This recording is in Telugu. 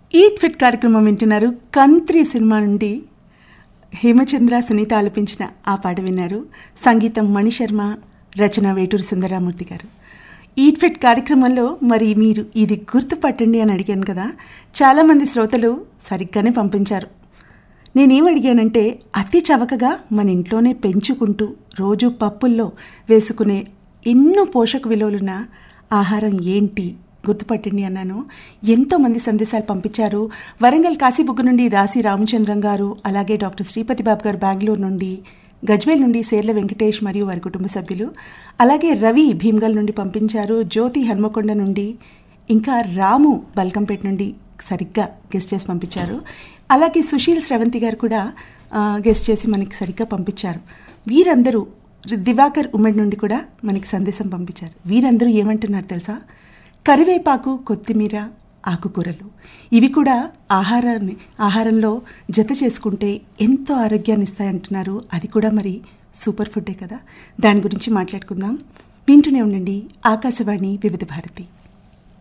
ఈట్ ఫిట్ కార్యక్రమం వింటున్నారు కంత్రి సినిమా నుండి హేమచంద్ర సునీత ఆలపించిన ఆ పాట విన్నారు సంగీతం మణిశర్మ రచన వేటూరు సుందరామూర్తి గారు ఈట్ ఫిట్ కార్యక్రమంలో మరి మీరు ఇది గుర్తుపట్టండి అని అడిగాను కదా చాలామంది శ్రోతలు సరిగ్గానే పంపించారు నేనేం అడిగానంటే అతి చవకగా మన ఇంట్లోనే పెంచుకుంటూ రోజు పప్పుల్లో వేసుకునే ఎన్నో పోషక విలువలున్న ఆహారం ఏంటి గుర్తుపట్టండి అన్నాను ఎంతోమంది సందేశాలు పంపించారు వరంగల్ కాశీబుగ్గు నుండి దాసి రామచంద్రం గారు అలాగే డాక్టర్ శ్రీపతి బాబు గారు బెంగళూరు నుండి గజ్వేల్ నుండి సేర్ల వెంకటేష్ మరియు వారి కుటుంబ సభ్యులు అలాగే రవి భీమ్గల్ నుండి పంపించారు జ్యోతి హన్మకొండ నుండి ఇంకా రాము బల్కంపేట నుండి సరిగ్గా గెస్ట్ చేసి పంపించారు అలాగే సుశీల్ శ్రవంతి గారు కూడా గెస్ట్ చేసి మనకి సరిగ్గా పంపించారు వీరందరూ దివాకర్ ఉమ్మడి నుండి కూడా మనకి సందేశం పంపించారు వీరందరూ ఏమంటున్నారు తెలుసా కరివేపాకు కొత్తిమీర ఆకుకూరలు ఇవి కూడా ఆహారాన్ని ఆహారంలో జత చేసుకుంటే ఎంతో ఆరోగ్యాన్ని ఇస్తాయంటున్నారు అది కూడా మరి సూపర్ ఫుడ్డే కదా దాని గురించి మాట్లాడుకుందాం వింటూనే ఉండండి ఆకాశవాణి వివిధ భారతి